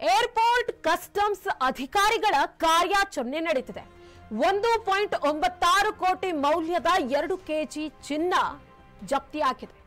airport customs ಅಧಿಕಾರಿಗಳ ಕಾರ್ಯಾಚರಣೆ ನಡೀತಿದೆ ಒಂದು ಪಾಯಿಂಟ್ ಒಂಬತ್ತಾರು ಕೋಟಿ ಮೌಲ್ಯದ ಎರಡು ಕೆಜಿ ಚಿನ್ನ ಜಪ್ತಿಯಾಗಿದೆ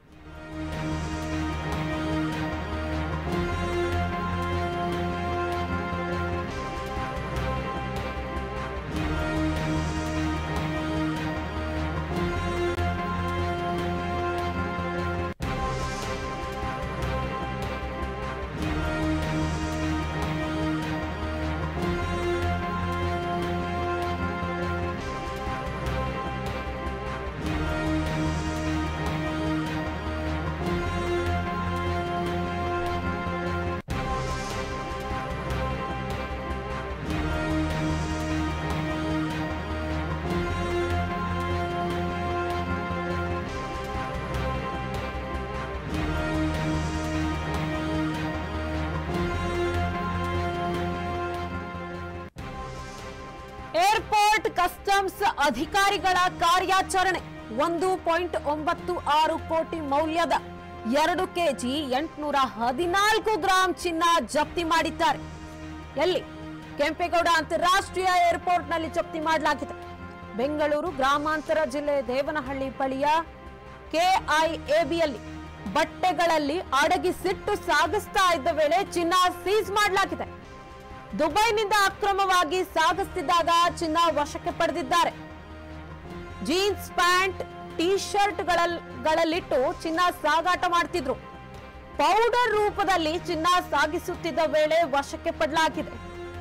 ಏರ್ಪೋರ್ಟ್ ಕಸ್ಟಮ್ಸ್ ಅಧಿಕಾರಿಗಳ ಕಾರ್ಯಾಚರಣೆ ಒಂದು ಪಾಯಿಂಟ್ ಒಂಬತ್ತು ಆರು ಕೋಟಿ ಮೌಲ್ಯದ ಎರಡು ಕೆಜಿ ಎಂಟುನೂರ ಹದಿನಾಲ್ಕು ಗ್ರಾಂ ಚಿನ್ನ ಜಪ್ತಿ ಮಾಡಿದ್ದಾರೆ ಎಲ್ಲಿ ಕೆಂಪೇಗೌಡ ಅಂತಾರಾಷ್ಟ್ರೀಯ ಏರ್ಪೋರ್ಟ್ನಲ್ಲಿ ಜಪ್ತಿ ಮಾಡಲಾಗಿದೆ ಬೆಂಗಳೂರು ಗ್ರಾಮಾಂತರ ಜಿಲ್ಲೆ ದೇವನಹಳ್ಳಿ ಬಳಿಯ ಕೆಐಎಬಿಯಲ್ಲಿ ಬಟ್ಟೆಗಳಲ್ಲಿ ಅಡಗಿಸಿಟ್ಟು ಸಾಗಿಸ್ತಾ ಇದ್ದ ವೇಳೆ ಚಿನ್ನ ಸೀಸ್ ಮಾಡಲಾಗಿದೆ ದುಬೈನಿಂದ ಅಕ್ರಮವಾಗಿ ಸಾಗಿಸ್ತಿದ್ದಾಗ ಚಿನ್ನ ವಶಕ್ಕೆ ಪಡೆದಿದ್ದಾರೆ ಜೀನ್ಸ್ ಪ್ಯಾಂಟ್ ಟಿ ಶರ್ಟ್ ಗಳಲ್ಲಿಟ್ಟು ಚಿನ್ನ ಸಾಗಾಟ ಮಾಡ್ತಿದ್ರು ಪೌಡರ್ ರೂಪದಲ್ಲಿ ಚಿನ್ನ ಸಾಗಿಸುತ್ತಿದ್ದ ವೇಳೆ ವಶಕ್ಕೆ ಪಡಲಾಗಿದೆ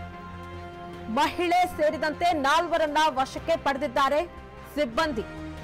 ಮಹಿಳೆ ಸೇರಿದಂತೆ ನಾಲ್ವರನ್ನ ವಶಕ್ಕೆ ಪಡೆದಿದ್ದಾರೆ ಸಿಬ್ಬಂದಿ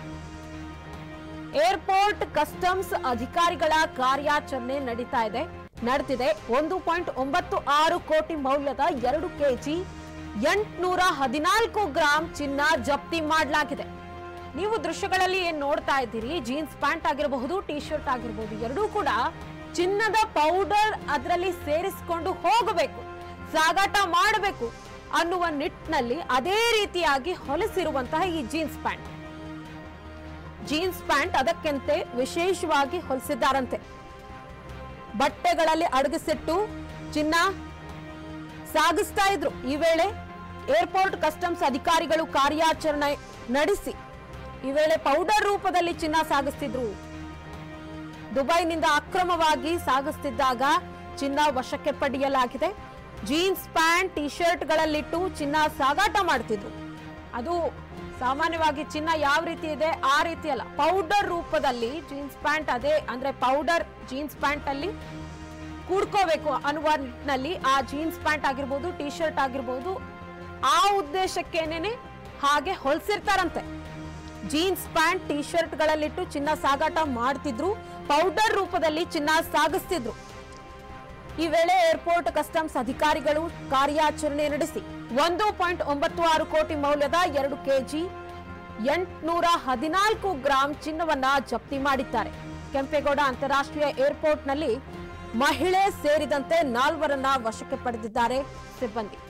ಏರ್ಪೋರ್ಟ್ ಕಸ್ಟಮ್ಸ್ ಅಧಿಕಾರಿಗಳ ಕಾರ್ಯಾಚರಣೆ ನಡೀತಾ ಇದೆ ನಡೆದಿದೆ ಒಂದು ಪಾಯಿಂಟ್ ಒಂಬತ್ತು ಆರು ಕೋಟಿ ಮೌಲ್ಯದ ಎರಡು ಕೆಜಿ ಎಂಟುನೂರ ಹದಿನಾಲ್ಕು ಗ್ರಾಂ ಚಿನ್ನ ಜಪ್ತಿ ಮಾಡಲಾಗಿದೆ ನೀವು ದೃಶ್ಯಗಳಲ್ಲಿ ಏನ್ ನೋಡ್ತಾ ಇದ್ದೀರಿ ಜೀನ್ಸ್ ಪ್ಯಾಂಟ್ ಆಗಿರಬಹುದು ಟಿ ಶರ್ಟ್ ಆಗಿರಬಹುದು ಎರಡೂ ಕೂಡ ಚಿನ್ನದ ಪೌಡರ್ ಅದರಲ್ಲಿ ಸೇರಿಸಿಕೊಂಡು ಹೋಗಬೇಕು ಸಾಗಾಟ ಮಾಡಬೇಕು ಅನ್ನುವ ನಿಟ್ಟಿನಲ್ಲಿ ಅದೇ ರೀತಿಯಾಗಿ ಹೊಲಿಸಿರುವಂತಹ ಈ ಜೀನ್ಸ್ ಪ್ಯಾಂಟ್ ಜೀನ್ಸ್ ಪ್ಯಾಂಟ್ ಅದಕ್ಕೆಂತೆ ವಿಶೇಷವಾಗಿ ಹೊಲಿಸಿದ್ದಾರಂತೆ ಬಟ್ಟೆಗಳಲ್ಲಿ ಅಡಗಿಸಿಟ್ಟು ಚಿನ್ನ ಸಾಗಿಸ್ತಾ ಇದ್ರು ಈ ವೇಳೆ ಏರ್ಪೋರ್ಟ್ ಕಸ್ಟಮ್ಸ್ ಅಧಿಕಾರಿಗಳು ಕಾರ್ಯಾಚರಣೆ ನಡೆಸಿ ಈ ವೇಳೆ ಪೌಡರ್ ರೂಪದಲ್ಲಿ ಚಿನ್ನ ಸಾಗಿಸ್ತಿದ್ರು ದುಬೈನಿಂದ ಅಕ್ರಮವಾಗಿ ಸಾಗಿಸ್ತಿದ್ದಾಗ ಚಿನ್ನ ವಶಕ್ಕೆ ಪಡೆಯಲಾಗಿದೆ ಜೀನ್ಸ್ ಪ್ಯಾಂಟ್ ಟಿ ಶರ್ಟ್ಗಳಲ್ಲಿಟ್ಟು ಚಿನ್ನ ಸಾಗಾಟ ಮಾಡ್ತಿದ್ರು ಅದು ಸಾಮಾನ್ಯವಾಗಿ ಚಿನ್ನ ಯಾವ ರೀತಿ ಇದೆ ಆ ರೀತಿ ಅಲ್ಲ ಪೌಡರ್ ರೂಪದಲ್ಲಿ ಜೀನ್ಸ್ ಪ್ಯಾಂಟ್ ಅದೇ ಅಂದ್ರೆ ಪೌಡರ್ ಜೀನ್ಸ್ ಪ್ಯಾಂಟ್ ಅಲ್ಲಿ ಕೂಡ್ಕೋಬೇಕು ಅನ್ನುವ ನಿಟ್ಟಿನಲ್ಲಿ ಆ ಜೀನ್ಸ್ ಪ್ಯಾಂಟ್ ಆಗಿರ್ಬೋದು ಟಿ ಶರ್ಟ್ ಆಗಿರ್ಬೋದು ಆ ಉದ್ದೇಶಕ್ಕೇನೇನೆ ಹಾಗೆ ಹೊಲ್ಸಿರ್ತಾರಂತೆ ಜೀನ್ಸ್ ಪ್ಯಾಂಟ್ ಟಿ ಶರ್ಟ್ ಗಳಲ್ಲಿಟ್ಟು ಚಿನ್ನ ಸಾಗಾಟ ಮಾಡ್ತಿದ್ರು ಪೌಡರ್ ರೂಪದಲ್ಲಿ ಚಿನ್ನ ಸಾಗಿಸ್ತಿದ್ರು ಈ ವೇಳೆ ಏರ್ಪೋರ್ಟ್ ಕಸ್ಟಮ್ಸ್ ಅಧಿಕಾರಿಗಳು ಕಾರ್ಯಾಚರಣೆ ನಡೆಸಿ ಒಂದು ಪಾಯಿಂಟ್ ಒಂಬತ್ತು ಆರು ಕೋಟಿ ಮೌಲ್ಯದ ಎರಡು ಕೆಜಿ ಎಂಟುನೂರ ಹದಿನಾಲ್ಕು ಗ್ರಾಂ ಚಿನ್ನವನ್ನ ಜಪ್ತಿ ಮಾಡಿದ್ದಾರೆ ಕೆಂಪೇಗೌಡ ಅಂತಾರಾಷ್ಟ್ರೀಯ ಏರ್ಪೋರ್ಟ್ನಲ್ಲಿ ಮಹಿಳೆ ಸೇರಿದಂತೆ ನಾಲ್ವರನ್ನ ವಶಕ್ಕೆ ಪಡೆದಿದ್ದಾರೆ ಸಿಬ್ಬಂದಿ